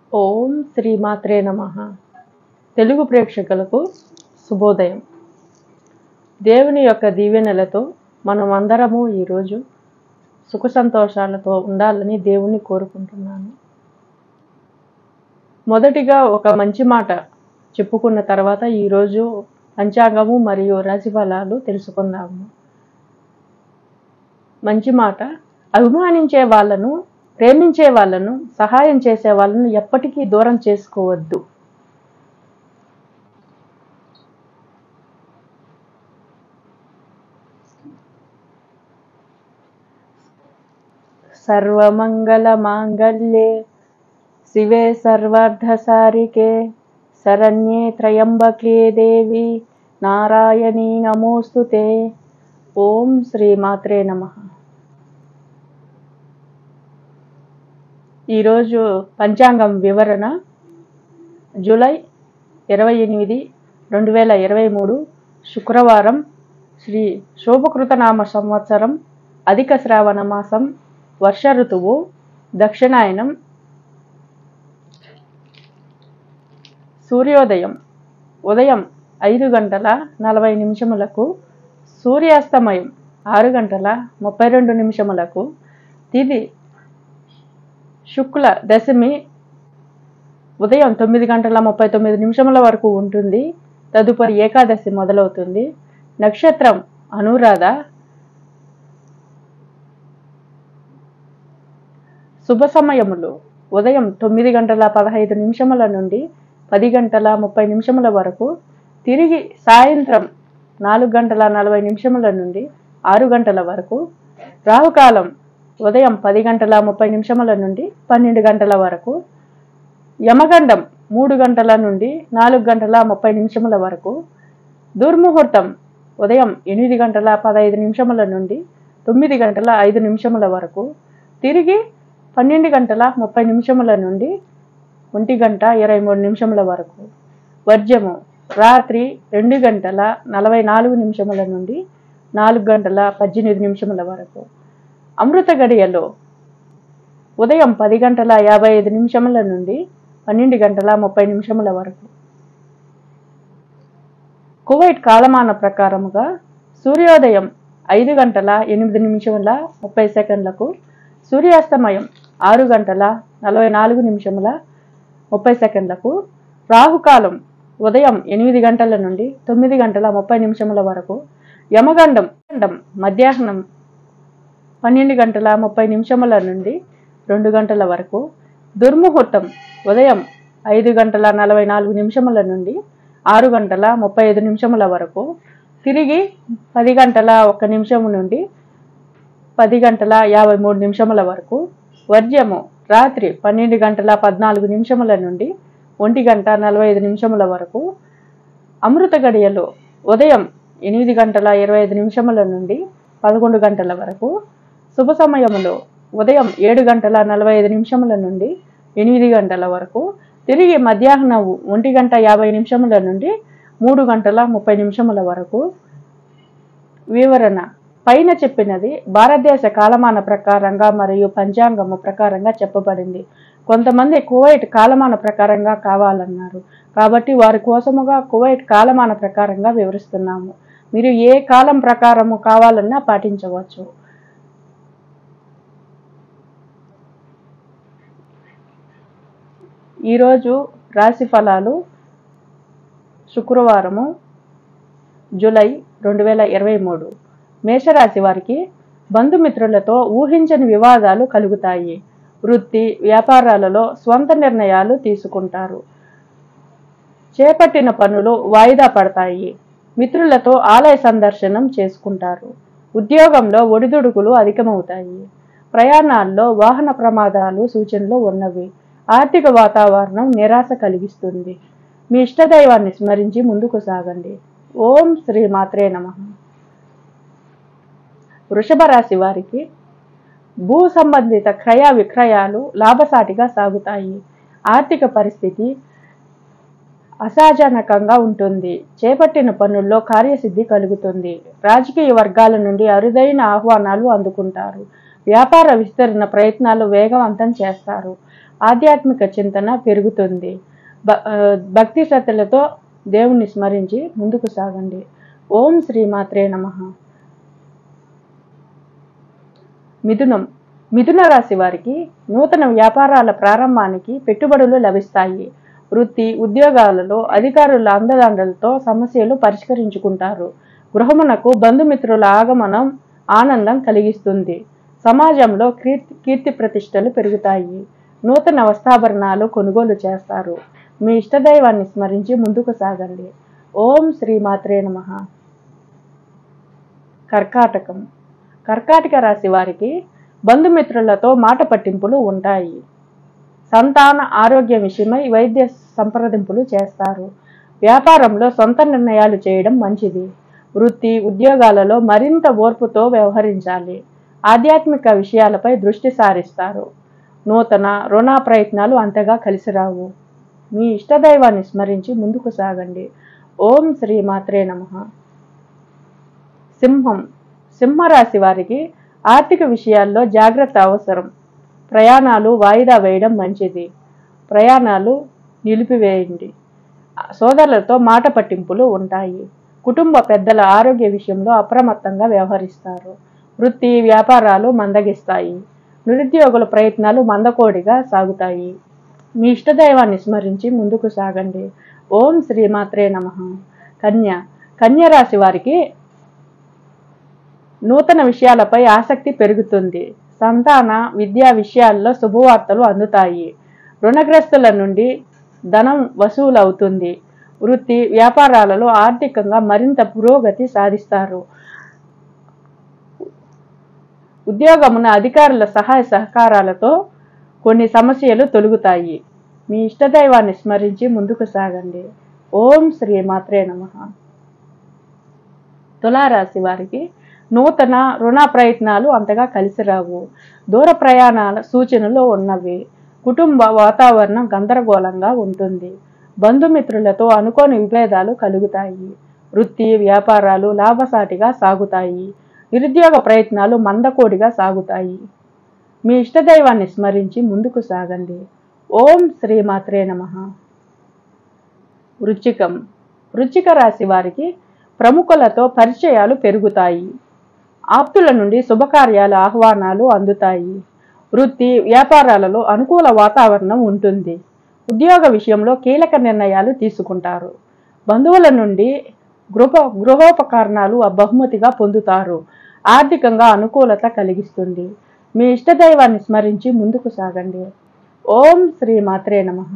ఓం శ్రీమాత్రే నమ తెలుగు ప్రేక్షకులకు శుభోదయం దేవుని యొక్క దీవెనలతో మనం అందరము ఈరోజు సుఖ సంతోషాలతో ఉండాలని దేవుణ్ణి కోరుకుంటున్నాను మొదటిగా ఒక మంచి మాట చెప్పుకున్న తర్వాత ఈరోజు పంచాంగము మరియు రాశిఫలాలు తెలుసుకుందాము మంచి మాట అభిమానించే వాళ్ళను ప్రేమించే వాళ్ళను సహాయం చేసే వాళ్ళను ఎప్పటికీ దూరం చేసుకోవద్దు సర్వమంగళ మాంగళ్యే శివే సర్వార్ధసారికే శరణ్యే త్రయంబకే దేవి నారాయణీ నమోస్తుతే ఓం శ్రీమాత్రే నమః ఈరోజు పంచాంగం వివరణ జూలై ఇరవై ఎనిమిది రెండు వేల ఇరవై మూడు శుక్రవారం శ్రీ శోభకృతనామ సంవత్సరం అధిక శ్రావణ మాసం వర్ష ఋతువు దక్షిణాయనం సూర్యోదయం ఉదయం ఐదు గంటల నలభై నిమిషములకు సూర్యాస్తమయం ఆరు గంటల ముప్పై రెండు నిమిషములకు తిది శుక్ల దశమి ఉదయం తొమ్మిది గంటల ముప్పై తొమ్మిది నిమిషముల వరకు ఉంటుంది తదుపరి ఏకాదశి మొదలవుతుంది నక్షత్రం అనురాధ శుభ సమయములు ఉదయం తొమ్మిది గంటల పదహైదు నిమిషముల నుండి పది గంటల ముప్పై నిమిషముల వరకు తిరిగి సాయంత్రం నాలుగు గంటల నలభై నిమిషముల నుండి ఆరు గంటల వరకు రాహుకాలం ఉదయం పది గంటల ముప్పై నిమిషముల నుండి పన్నెండు గంటల వరకు యమగండం మూడు గంటల నుండి నాలుగు గంటల ముప్పై నిమిషముల వరకు దుర్ముహూర్తం ఉదయం ఎనిమిది గంటల పదహైదు నిమిషముల నుండి తొమ్మిది గంటల ఐదు నిమిషముల వరకు తిరిగి పన్నెండు గంటల ముప్పై నిమిషముల నుండి ఒంటి గంట ఇరవై మూడు నిమిషముల వరకు వర్జము రాత్రి రెండు గంటల నలభై నాలుగు నిమిషముల నుండి నాలుగు గంటల పద్దెనిమిది నిమిషముల వరకు అమృత గడియలో ఉదయం పది గంటల యాభై ఐదు నిమిషముల నుండి పన్నెండు గంటల ముప్పై నిమిషముల వరకు కువైట్ కాలమాన ప్రకారముగా సూర్యోదయం ఐదు గంటల ఎనిమిది నిమిషముల ముప్పై సెకండ్లకు సూర్యాస్తమయం ఆరు గంటల నలభై నాలుగు నిమిషముల ముప్పై సెకండ్లకు రాహుకాలం ఉదయం ఎనిమిది గంటల నుండి తొమ్మిది గంటల ముప్పై నిమిషముల వరకు యమగండం గండం మధ్యాహ్నం పన్నెండు గంటల ముప్పై నిమిషముల నుండి రెండు గంటల వరకు దుర్ముహూర్తం ఉదయం ఐదు గంటల నలభై నాలుగు నిమిషముల నుండి ఆరు గంటల ముప్పై ఐదు నిమిషముల వరకు తిరిగి పది గంటల ఒక్క నిమిషము నుండి పది గంటల యాభై మూడు నిమిషముల వరకు వర్జ్యము రాత్రి పన్నెండు గంటల పద్నాలుగు నిమిషముల నుండి ఒంటి గంట నలభై ఐదు నిమిషముల వరకు అమృత గడియలు ఉదయం ఎనిమిది గంటల ఇరవై ఐదు నిమిషముల నుండి పదకొండు గంటల వరకు శుభ సమయములో ఉదయం ఏడు గంటల నలభై ఐదు నిమిషముల నుండి ఎనిమిది గంటల వరకు తిరిగి మధ్యాహ్నం ఒంటి గంట యాభై నిమిషముల నుండి మూడు గంటల ముప్పై నిమిషముల వరకు వివరణ పైన చెప్పినది భారతదేశ కాలమాన ప్రకారంగా మరియు పంచాంగము ప్రకారంగా చెప్పబడింది కొంతమంది కువైట్ కాలమాన ప్రకారంగా కావాలన్నారు కాబట్టి వారి కోసముగా కువైట్ కాలమాన ప్రకారంగా వివరిస్తున్నాము మీరు ఏ కాలం ప్రకారము కావాలన్నా పాటించవచ్చు ఈరోజు రాశి ఫలాలు శుక్రవారము జూలై రెండు వేల ఇరవై మూడు మేషరాశి వారికి బంధుమిత్రులతో ఊహించని వివాదాలు కలుగుతాయి వృత్తి వ్యాపారాలలో స్వంత నిర్ణయాలు తీసుకుంటారు చేపట్టిన పనులు వాయిదా పడతాయి మిత్రులతో ఆలయ సందర్శనం చేసుకుంటారు ఉద్యోగంలో ఒడిదుడుకులు అధికమవుతాయి ప్రయాణాల్లో వాహన ప్రమాదాలు సూచనలు ఉన్నవి ఆర్థిక వాతావరణం నిరాశ కలిగిస్తుంది మీ ఇష్టదైవాన్ని స్మరించి ముందుకు సాగండి ఓం శ్రీ మాత్రే నమ వృషభ రాశి వారికి భూ సంబంధిత క్రయ విక్రయాలు లాభసాటిగా సాగుతాయి ఆర్థిక పరిస్థితి అసాజనకంగా ఉంటుంది చేపట్టిన పనుల్లో కార్యసిద్ధి కలుగుతుంది రాజకీయ వర్గాల నుండి అరుదైన ఆహ్వానాలు అందుకుంటారు వ్యాపార విస్తరణ ప్రయత్నాలు వేగవంతం చేస్తారు ఆధ్యాత్మిక చింతన పెరుగుతుంది భ- ఆ, భక్తి శ్రద్ధలతో దేవుణ్ణి స్మరించి ముందుకు సాగండి ఓం శ్రీమాత్రే నమః మిథునం మిథున రాశి వారికి నూతన వ్యాపారాల ప్రారంభానికి పెట్టుబడులు లభిస్తాయి వృత్తి ఉద్యోగాలలో అధికారుల అందదండలతో సమస్యలు పరిష్కరించుకుంటారు గృహమునకు బంధుమిత్రుల ఆగమనం ఆనందం కలిగిస్తుంది సమాజంలో కీర్తి కీర్తి ప్రతిష్టలు పెరుగుతాయి నూతన వస్త్రాభరణాలు కొనుగోలు చేస్తారు మీ ఇష్టదైవాన్ని స్మరించి ముందుకు సాగండి ఓం శ్రీమాత్రే నమః కర్కాటకం కర్కాటక రాశి వారికి బంధుమిత్రులతో మాట పట్టింపులు ఉంటాయి సంతాన ఆరోగ్య విషయమై వైద్య సంప్రదింపులు చేస్తారు వ్యాపారంలో సొంత నిర్ణయాలు చేయడం మంచిది వృత్తి ఉద్యోగాలలో మరింత ఓర్పుతో వ్యవహరించాలి ఆధ్యాత్మిక విషయాలపై దృష్టి సారిస్తారు నూతన రుణ ప్రయత్నాలు అంతగా కలిసిరావు మీ ఇష్టదైవాన్ని స్మరించి ముందుకు సాగండి ఓం శ్రీ మాత్రే నమః సింహం సింహరాశి వారికి ఆర్థిక విషయాల్లో జాగ్రత్త అవసరం ప్రయాణాలు వాయిదా వేయడం మంచిది ప్రయాణాలు నిలిపివేయండి సోదరులతో మాట పట్టింపులు ఉంటాయి కుటుంబ పెద్దల ఆరోగ్య విషయంలో అప్రమత్తంగా వ్యవహరిస్తారు వృత్తి వ్యాపారాలు మందగిస్తాయి నిరుద్యోగుల ప్రయత్నాలు మందకోడిగా సాగుతాయి మీ ఇష్టదైవాన్ని స్మరించి ముందుకు సాగండి ఓం శ్రీమాత్రే నమ కన్య కన్య రాశి వారికి నూతన విషయాలపై ఆసక్తి పెరుగుతుంది సంతాన విద్యా విషయాల్లో శుభవార్తలు అందుతాయి రుణగ్రస్తుల నుండి ధనం వసూలవుతుంది వృత్తి వ్యాపారాలలో ఆర్థికంగా మరింత పురోగతి సాధిస్తారు ఉద్యోగమున అధికారుల సహాయ సహకారాలతో కొన్ని సమస్యలు తొలుగుతాయి మీ ఇష్టదైవాన్ని స్మరించి ముందుకు సాగండి ఓం శ్రీ మాత్రే నమః తులారాశి వారికి నూతన రుణ ప్రయత్నాలు అంతగా కలిసి రావు దూర ప్రయాణాల సూచనలు ఉన్నవి కుటుంబ వాతావరణం గందరగోళంగా ఉంటుంది బంధుమిత్రులతో అనుకోని విభేదాలు కలుగుతాయి వృత్తి వ్యాపారాలు లాభసాటిగా సాగుతాయి నిరుద్యోగ ప్రయత్నాలు మందకోడిగా సాగుతాయి మీ ఇష్టదైవాన్ని స్మరించి ముందుకు సాగండి ఓం శ్రీమాత్రే నమః వృచ్చికం వృచ్చిక రాశి వారికి ప్రముఖులతో పరిచయాలు పెరుగుతాయి ఆప్తుల నుండి శుభకార్యాల ఆహ్వానాలు అందుతాయి వృత్తి వ్యాపారాలలో అనుకూల వాతావరణం ఉంటుంది ఉద్యోగ విషయంలో కీలక నిర్ణయాలు తీసుకుంటారు బంధువుల నుండి గృహ గృహోపకరణాలు బహుమతిగా పొందుతారు ఆర్థికంగా అనుకూలత కలిగిస్తుంది మీ ఇష్టదైవాన్ని స్మరించి ముందుకు సాగండి ఓం శ్రీ మాత్రే నమః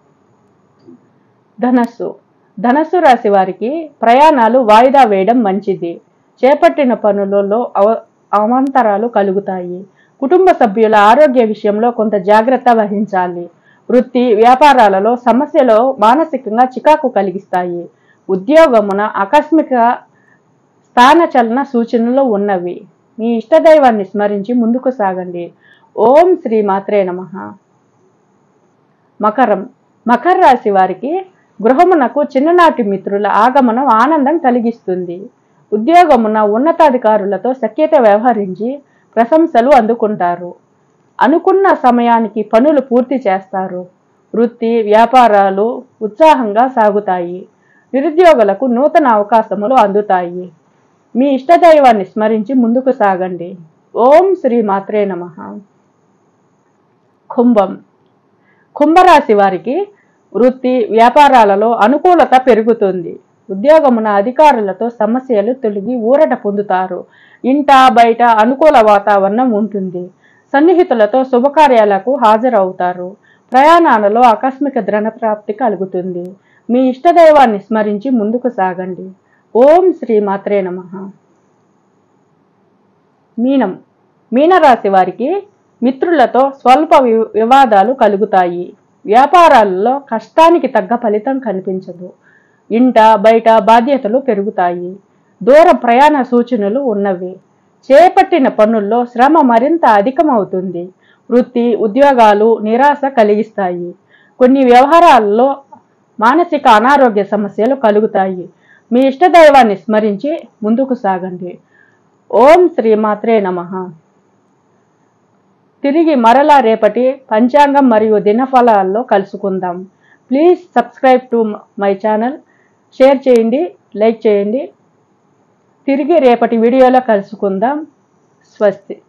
ధనస్సు ధనస్సు రాశి వారికి ప్రయాణాలు వాయిదా వేయడం మంచిది చేపట్టిన పనులలో అవ అవాంతరాలు కలుగుతాయి కుటుంబ సభ్యుల ఆరోగ్య విషయంలో కొంత జాగ్రత్త వహించాలి వృత్తి వ్యాపారాలలో సమస్యలు మానసికంగా చికాకు కలిగిస్తాయి ఉద్యోగమున ఆకస్మిక స్థానచలన సూచనలు ఉన్నవి మీ ఇష్టదైవాన్ని స్మరించి ముందుకు సాగండి ఓం శ్రీ మాత్రే నమః మకరం మకర రాశి వారికి గృహమునకు చిన్ననాటి మిత్రుల ఆగమనం ఆనందం కలిగిస్తుంది ఉద్యోగమున ఉన్నతాధికారులతో సఖ్యత వ్యవహరించి ప్రశంసలు అందుకుంటారు అనుకున్న సమయానికి పనులు పూర్తి చేస్తారు వృత్తి వ్యాపారాలు ఉత్సాహంగా సాగుతాయి నిరుద్యోగులకు నూతన అవకాశములు అందుతాయి మీ ఇష్టదైవాన్ని స్మరించి ముందుకు సాగండి ఓం శ్రీ మాత్రే నమః కుంభం కుంభరాశి వారికి వృత్తి వ్యాపారాలలో అనుకూలత పెరుగుతుంది ఉద్యోగమున అధికారులతో సమస్యలు తొలగి ఊరట పొందుతారు ఇంట బయట అనుకూల వాతావరణం ఉంటుంది సన్నిహితులతో శుభకార్యాలకు హాజరవుతారు ప్రయాణాలలో ఆకస్మిక ధనప్రాప్తి కలుగుతుంది మీ ఇష్టదైవాన్ని స్మరించి ముందుకు సాగండి ఓం శ్రీ మాత్రే నమః మీనం మీనరాశి వారికి మిత్రులతో స్వల్ప వి- వివాదాలు కలుగుతాయి వ్యాపారాలలో కష్టానికి తగ్గ ఫలితం కనిపించదు ఇంట బయట బాధ్యతలు పెరుగుతాయి దూర ప్రయాణ సూచనలు ఉన్నవి చేపట్టిన పనుల్లో శ్రమ మరింత అధికమవుతుంది వృత్తి ఉద్యోగాలు నిరాశ కలిగిస్తాయి కొన్ని వ్యవహారాలలో మానసిక అనారోగ్య సమస్యలు కలుగుతాయి మీ ఇష్టదైవాన్ని స్మరించి ముందుకు సాగండి ఓం శ్రీ మాత్రే నమః తిరిగి మరలా రేపటి పంచాంగం మరియు దినఫలాల్లో కలుసుకుందాం please subscribe to my channel share చేయండి లైక్ చేయండి తిరిగి రేపటి వీడియోలో కలుసుకుందాం స్వస్తి